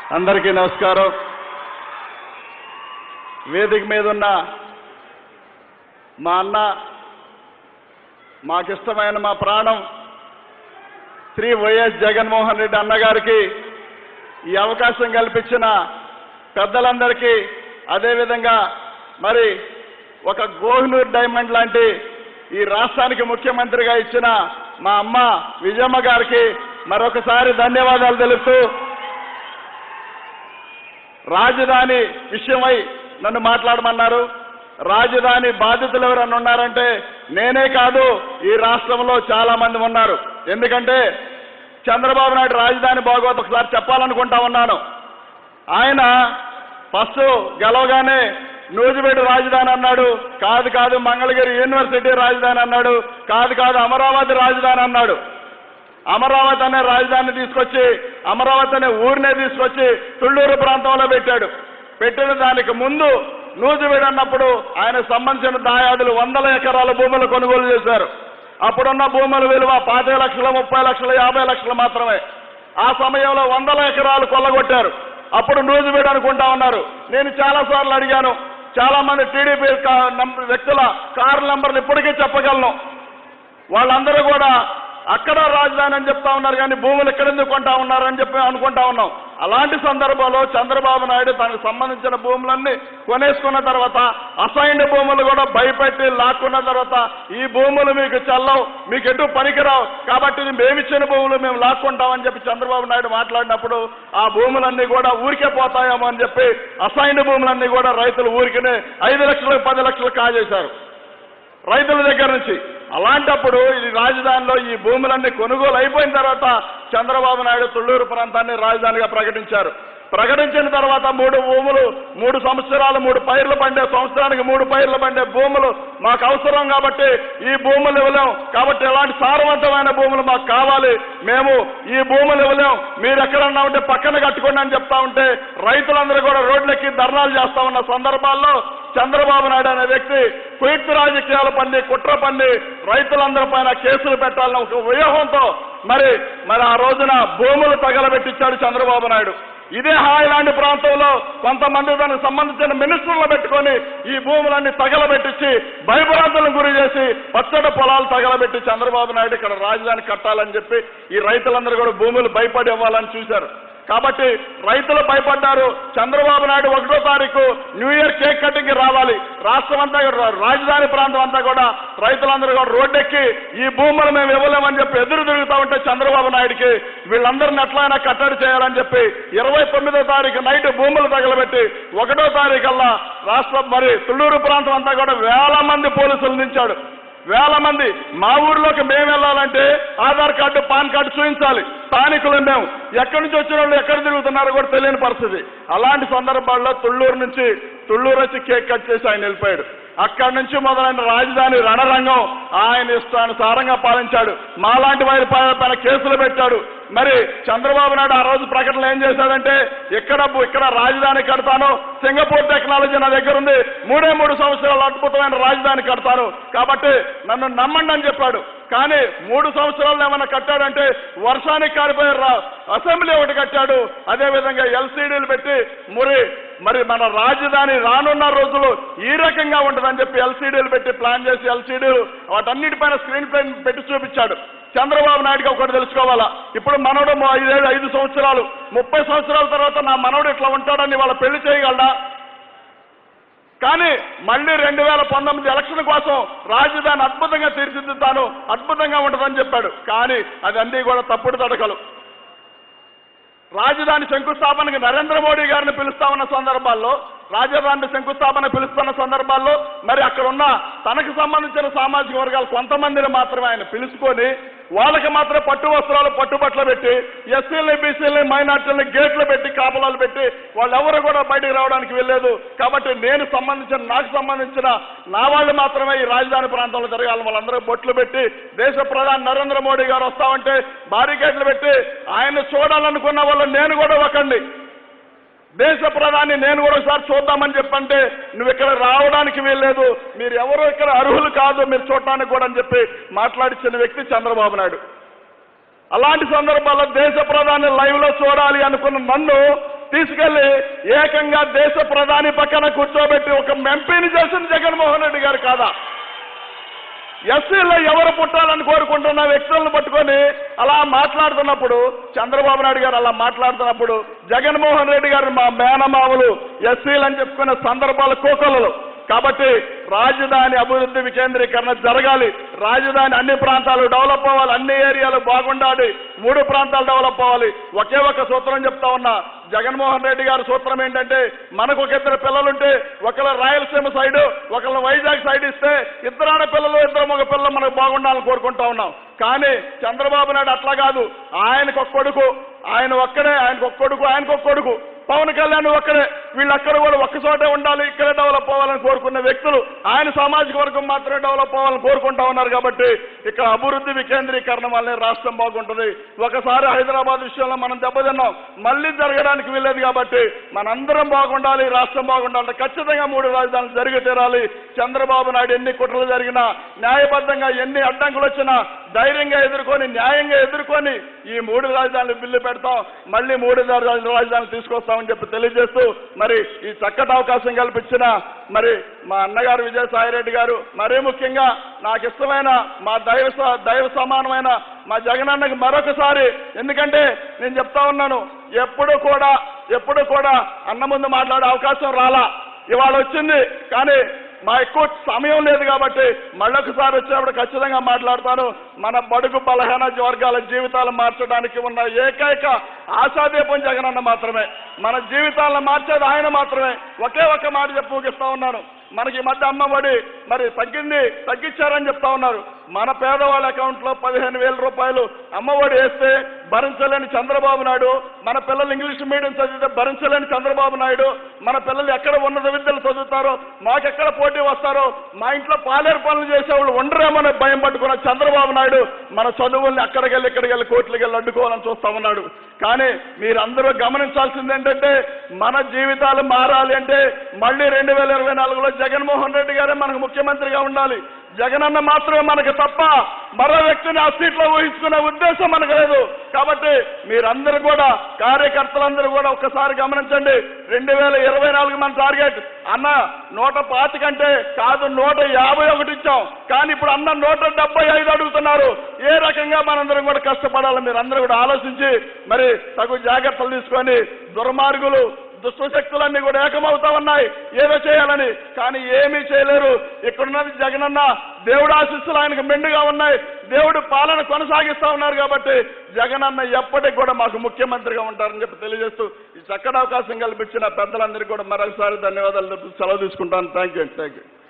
అందరికీ నమస్కారం వేదిక మీద ఉన్న మా అన్న మాకిష్టమైన మా ప్రాణం శ్రీ వైఎస్ జగన్మోహన్ రెడ్డి అన్నగారికి ఈ అవకాశం కల్పించిన పెద్దలందరికీ అదేవిధంగా మరి ఒక కోహినూర్ డైమండ్ లాంటి ఈ రాష్ట్రానికి ముఖ్యమంత్రిగా ఇచ్చిన మా అమ్మ విజయమ్మ గారికి మరొకసారి ధన్యవాదాలు తెలుపుతూ రాజధాని విషయమై నన్ను మాట్లాడమన్నారు రాజధాని బాధితులు ఎవరన్నా ఉన్నారంటే నేనే కాదు ఈ రాష్ట్రంలో చాలా మంది ఉన్నారు ఎందుకంటే చంద్రబాబు నాయుడు రాజధాని బాగోదు ఒకసారి చెప్పాలనుకుంటా ఉన్నాను ఆయన ఫస్ట్ గెలవగానే నూజివేడు రాజధాని అన్నాడు కాదు కాదు మంగళగిరి యూనివర్సిటీ రాజధాని అన్నాడు కాదు కాదు అమరావతి రాజధాని అన్నాడు అమరావతి అనే రాజధాని తీసుకొచ్చి అమరావతి అనే ఊరినే తీసుకొచ్చి తుళ్ళూరు ప్రాంతంలో పెట్టాడు పెట్టిన దానికి ముందు నూజివీడు అన్నప్పుడు ఆయన సంబంధించిన దాయాదులు వందల ఎకరాల భూములు కొనుగోలు చేశారు అప్పుడున్న భూముల విలువ పాతిక లక్షల ముప్పై లక్షల యాభై లక్షలు మాత్రమే ఆ సమయంలో వందల ఎకరాలు కొల్లగొట్టారు అప్పుడు నూజివీడు అనుకుంటా ఉన్నారు నేను చాలా సార్లు అడిగాను చాలా మంది టీడీపీ కా- నం- వ్యక్తుల కారు నంబర్లు ఇప్పటికీ చెప్పగలను వాళ్ళందరూ కూడా అక్కడ రాజధాని అని చెప్తా ఉన్నారు కానీ భూములు ఎక్కడెందుకు కొంటా ఉన్నారని చెప్పి అనుకుంటా ఉన్నాం అలాంటి సందర్భంలో చంద్రబాబు నాయుడు తనకు సంబంధించిన భూములన్నీ కొనేసుకున్న తర్వాత అసైన్డ్ భూములు కూడా భయపెట్టి లాక్కున్న తర్వాత ఈ భూములు మీకు చల్లవు మీకు ఎటు పనికిరావు కాబట్టి ఇది మేమిచ్చిన భూములు మేము లాక్కుంటామని చెప్పి చంద్రబాబు నాయుడు మాట్లాడినప్పుడు ఆ భూములన్నీ కూడా ఊరికే పోతాయేమో అని చెప్పి అసైన్డ్ భూములన్నీ కూడా రైతులు ఊరికనే ఐదు లక్షలు పది లక్షలు కాజేశారు రైతుల దగ్గర నుంచి అలాంటప్పుడు ఇది రాజధానిలో ఈ భూములన్నీ కొనుగోలు అయిపోయిన తర్వాత చంద్రబాబు నాయుడు తుళ్ళూరు ప్రాంతాన్ని రాజధానిగా ప్రకటించారు ప్రకటించిన తర్వాత మూడు భూములు మూడు సంవత్సరాలు మూడు పైర్లు పండే సంవత్సరానికి మూడు పైర్లు పండే భూములు మాకు అవసరం కాబట్టి ఈ భూములు ఇవ్వలేం కాబట్టి ఇలాంటి సారవంతమైన భూములు మాకు కావాలి మేము ఈ భూములు ఇవ్వలేం మీరు ఎక్కడన్నా ఉంటే పక్కన కట్టుకోండి అని చెప్తా ఉంటే రైతులందరూ కూడా రోడ్లెక్కి ధర్నాలు చేస్తా ఉన్న సందర్భాల్లో చంద్రబాబు నాయుడు అనే వ్యక్తి కుయుక్తి రాజకీయాలు పండి కుట్ర పండి రైతులందరి పైన కేసులు పెట్టాలని ఒక వ్యూహంతో మరి మరి ఆ రోజున భూములు తగలబెట్టించాడు చంద్రబాబు నాయుడు ఇదే హాయిలాంటి ప్రాంతంలో కొంతమంది దానికి సంబంధించిన మినిస్టర్లు పెట్టుకొని ఈ భూములన్నీ తగలబెట్టించి భయభ్రాంతులను గురి చేసి పచ్చడి పొలాలు తగలబెట్టి చంద్రబాబు నాయుడు ఇక్కడ రాజధాని కట్టాలని చెప్పి ఈ రైతులందరూ కూడా భూములు భయపడి ఇవ్వాలని చూశారు కాబట్టి రైతులు భయపడ్డారు చంద్రబాబు నాయుడు ఒకటో తారీఖు న్యూ ఇయర్ కేక్ కటింగ్ రావాలి రాష్ట్రం అంతా కూడా, రాజధాని ప్రాంతం అంతా కూడా రైతులందరూ కూడా రోడ్డెక్కి ఈ భూములు మేము ఇవ్వలేమని చెప్పి ఎదురు తిరుగుతా ఉంటే చంద్రబాబు నాయుడికి వీళ్ళందరిని ఎట్లయినా కట్టడి చేయాలని చెప్పి ఇరవై తొమ్మిదో తారీఖు నైట్ భూములు తగలబెట్టి ఒకటో తారీఖల్లా రాష్ట్రం మరి తుళ్ళూరు ప్రాంతం అంతా కూడా వేల మంది పోలీసులు నించాడు వేల మంది మా ఊర్లోకి మేము వెళ్ళాలంటే ఆధార్ కార్డు పాన్ కార్డు చూపించాలి స్థానికులు మేము ఎక్కడి నుంచి వచ్చిన వాళ్ళు ఎక్కడ తిరుగుతున్నారో కూడా తెలియని పరిస్థితి అలాంటి సందర్భాల్లో తుళ్ళూరు నుంచి తుళ్ళూరు వచ్చి కేక్ కట్ చేసి ఆయన వెళ్ళిపోయాడు అక్కడి నుంచి మొదలైన రాజధాని రణరంగం ఆయన ఇష్టానుసారంగా పాలించాడు మాలాంటి వారి పై- పైన కేసులు పెట్టాడు మరి చంద్రబాబు నాయుడు ఆ రోజు ప్రకటన ఏం చేశాడంటే ఇక్కడ బు- ఇక్కడ రాజధాని కడతాను సింగపూర్ టెక్నాలజీ నా దగ్గర ఉంది మూడే మూడు సంవత్సరాలు అద్భుతమైన రాజధాని కడతాను కాబట్టి నన్ను నమ్మండి అని చెప్పాడు కానీ మూడు సంవత్సరాలు ఏమైనా కట్టాడంటే వర్షానికి కారిపోయే రా- అసెంబ్లీ ఒకటి కట్టాడు అదే విధంగా ఎల్సీడీలు పెట్టి మురి మరి మన రాజధాని రానున్న రోజులు ఈ రకంగా ఉంటుందని చెప్పి ఎల్సీడీలు పెట్టి ప్లాన్ చేసి ఎల్సీడీలు వాటన్నిటిపైన స్క్రీన్ పైన పెట్టి చూపించాడు చంద్రబాబు నాయుడుకి ఒకటి తెలుసుకోవాలా ఇప్పుడు మనోడు మొ- ఐదేళ్ళు ఐదు సంవత్సరాలు ముప్పై సంవత్సరాల తర్వాత నా మనోడు ఇట్లా ఉంటాడని వాళ్ళ పెళ్లి చేయగలడా కానీ మళ్ళీ రెండు వేల పంతొమ్మిది ఎలక్షన్ కోసం రాజధాని అద్భుతంగా తీర్చిదిద్దాను అద్భుతంగా ఉంటుందని చెప్పాడు కానీ అది అన్నీ కూడా తప్పుడు తడకలు రాజధాని శంకుస్థాపనకి నరేంద్ర మోడీ గారిని పిలుస్తా ఉన్న సందర్భాల్లో రాజధాని శంకుస్థాపన పిలుస్తున్న సందర్భాల్లో మరి అక్కడ ఉన్న తనకు సంబంధించిన సామాజిక వర్గాలు కొంతమందిని మాత్రమే ఆయన పిలుచుకొని వాళ్ళకి మాత్రం పట్టు వస్త్రాలు పట్టుబట్టలు పెట్టి ఎస్సీలని బీసీలని మైనార్టీలని గేట్లు పెట్టి కాపలాలు పెట్టి వాళ్ళెవరు కూడా బయటికి రావడానికి వెళ్ళలేదు కాబట్టి నేను సంబంధించిన నాకు సంబంధించిన నా వాళ్ళు మాత్రమే ఈ రాజధాని ప్రాంతంలో జరగాలి వాళ్ళందరూ బొట్లు పెట్టి దేశ ప్రధాని నరేంద్ర మోడీ గారు వస్తామంటే బారికేట్లు పెట్టి ఆయన చూడాలనుకున్న వాళ్ళు నేను కూడా ఒకండి దేశ ప్రధాని నేను కూడా ఒకసారి చూద్దామని చెప్పంటే నువ్వు ఇక్కడ రావడానికి వీల్లేదు మీరు ఎవరు ఇక్కడ అర్హులు కాదు మీరు చూడటానికి కూడా అని చెప్పి మాట్లాడించిన వ్యక్తి చంద్రబాబు నాయుడు అలాంటి సందర్భాల్లో దేశ ప్రధాని లైవ్ లో చూడాలి అనుకున్న నన్ను తీసుకెళ్లి ఏకంగా దేశ ప్రధాని పక్కన కూర్చోబెట్టి ఒక ఎంపీని చేసిన జగన్మోహన్ రెడ్డి గారు కాదా ఎస్సీలో ఎవరు పుట్టాలని కోరుకుంటున్న వ్యక్తులను పట్టుకొని అలా మాట్లాడుతున్నప్పుడు చంద్రబాబు నాయుడు గారు అలా మాట్లాడుతున్నప్పుడు జగన్మోహన్ రెడ్డి గారు మా మేనమావులు ఎస్సీలు అని చెప్పుకునే సందర్భాలు కోకొల్లలు కాబట్టి రాజధాని అభివృద్ధి వికేంద్రీకరణ జరగాలి రాజధాని అన్ని ప్రాంతాలు డెవలప్ అవ్వాలి అన్ని ఏరియాలు బాగుండాలి మూడు ప్రాంతాలు డెవలప్ అవ్వాలి ఒకే ఒక సూత్రం చెప్తా ఉన్నా జగన్మోహన్ రెడ్డి గారి సూత్రం ఏంటంటే మనకు ఒక ఇద్దరు పిల్లలుంటే ఒకళ్ళ రాయలసీమ సైడ్ ఒకళ్ళ వైజాగ్ సైడ్ ఇస్తే ఇద్దరు ఆడపిల్లలు ఇద్దరు మగ పిల్లలు మనకు బాగుండాలని కోరుకుంటా ఉన్నాం కానీ చంద్రబాబు నాయుడు అట్లా కాదు ఆయనకు ఒక కొడుకు ఆయన ఒక్కడే ఆయనకు ఒక కొడుకు ఆయనకు ఒక కొడుకు పవన్ కళ్యాణ్ ఒక్కడే వీళ్ళక్కడ కూడా ఒక్క చోటే ఉండాలి ఇక్కడే డెవలప్ అవ్వాలని కోరుకున్న వ్యక్తులు ఆయన సామాజిక వర్గం మాత్రమే డెవలప్ అవ్వాలని కోరుకుంటా ఉన్నారు కాబట్టి ఇక్కడ అభివృద్ధి వికేంద్రీకరణ వల్లనే రాష్ట్రం బాగుంటుంది ఒకసారి హైదరాబాద్ విషయంలో మనం దెబ్బతిన్నాం మళ్ళీ జరగడానికి వీల్లేదు కాబట్టి మనందరం బాగుండాలి రాష్ట్రం బాగుండాలి ఖచ్చితంగా మూడు రాజధానులు జరిగి తీరాలి చంద్రబాబు నాయుడు ఎన్ని కుట్రలు జరిగినా న్యాయబద్ధంగా ఎన్ని అడ్డంకులు వచ్చినా ధైర్యంగా ఎదుర్కొని న్యాయంగా ఎదుర్కొని ఈ మూడు రాజధానులు బిల్లు పెడతాం మళ్ళీ మూడు రాజధానులు రాజధానులు తీసుకొస్తామని చెప్పి తెలియజేస్తూ మరి ఈ చక్కటి అవకాశం కల్పించిన మరి మా అన్నగారు విజయసాయి రెడ్డి గారు మరీ ముఖ్యంగా నాకు ఇష్టమైన మా దైవ స- దైవ సమానమైన మా జగనన్నకి మరొకసారి ఎందుకంటే నేను చెప్తా ఉన్నాను ఎప్పుడు కూడా ఎప్పుడు కూడా అన్న ముందు మాట్లాడే అవకాశం రాలా ఇవాళ వచ్చింది కానీ మా ఎక్కువ సమయం లేదు కాబట్టి మళ్ళొకసారి వచ్చినప్పుడు ఖచ్చితంగా మాట్లాడతాను మన బడుగు బలహీన వర్గాల జీవితాలు మార్చడానికి ఉన్న ఏకైక ఆశాదీపం జగనన్న మాత్రమే మన జీవితాలను మార్చేది ఆయన మాత్రమే ఒకే ఒక్క మాట చెప్పి ముగిస్తా ఉన్నాను మనకి ఈ మధ్య అమ్మఒడి మరి తగ్గింది తగ్గించారని చెప్తా ఉన్నారు మన పేదవాళ్ళ అకౌంట్ లో పదిహేను వేల రూపాయలు అమ్మఒడి వేస్తే భరించలేని చంద్రబాబు నాయుడు మన పిల్లలు ఇంగ్లీష్ మీడియం చదివితే భరించలేని చంద్రబాబు నాయుడు మన పిల్లలు ఎక్కడ ఉన్నత విద్యలు చదువుతారో మాకెక్కడ పోటీ వస్తారో మా ఇంట్లో పాలేరు పనులు చేసేవాళ్ళు ఉండరేమని భయం పట్టుకున్న చంద్రబాబు నాయుడు మన చదువుల్ని అక్కడికి వెళ్ళి ఇక్కడికి వెళ్ళి కోర్టులకు వెళ్ళి అడ్డుకోవాలని చూస్తా ఉన్నాడు కానీ మీరందరూ గమనించాల్సింది ఏంటంటే మన జీవితాలు మారాలి అంటే మళ్ళీ రెండు వేల ఇరవై నాలుగులో జగన్మోహన్ రెడ్డి గారే మనకు ముఖ్యమంత్రిగా ఉండాలి జగనన్న మాత్రమే మనకు తప్ప మరో వ్యక్తిని ఆ సీట్లో ఊహించుకునే ఉద్దేశం మనకు లేదు కాబట్టి మీరందరూ కూడా కార్యకర్తలందరూ కూడా ఒక్కసారి గమనించండి రెండు వేల ఇరవై నాలుగు మన టార్గెట్ అన్న నూట పాతికంటే కాదు నూట యాభై ఒకటి ఇచ్చాం కానీ ఇప్పుడు అన్న నూట డెబ్బై ఐదు అడుగుతున్నారు ఏ రకంగా మనందరం కూడా కష్టపడాలి మీరు అందరూ కూడా ఆలోచించి మరి తగు జాగ్రత్తలు తీసుకొని దుర్మార్గులు దుష్ట శక్తులన్నీ కూడా ఏకమవుతా ఉన్నాయి ఏదో చేయాలని కానీ ఏమీ చేయలేరు ఇక్కడున్నది జగనన్న దేవుడు ఆశిస్సులు ఆయనకు మెండుగా ఉన్నాయి దేవుడు పాలన కొనసాగిస్తా ఉన్నారు కాబట్టి జగనన్న ఎప్పటికి కూడా మాకు ముఖ్యమంత్రిగా ఉంటారని చెప్పి తెలియజేస్తూ ఈ చక్కటి అవకాశం కల్పించిన పెద్దలందరికీ కూడా మరొకసారి ధన్యవాదాలు తెలుపుతూ సెలవు తీసుకుంటాను థ్యాంక్ యూ థ్యాంక్ యూ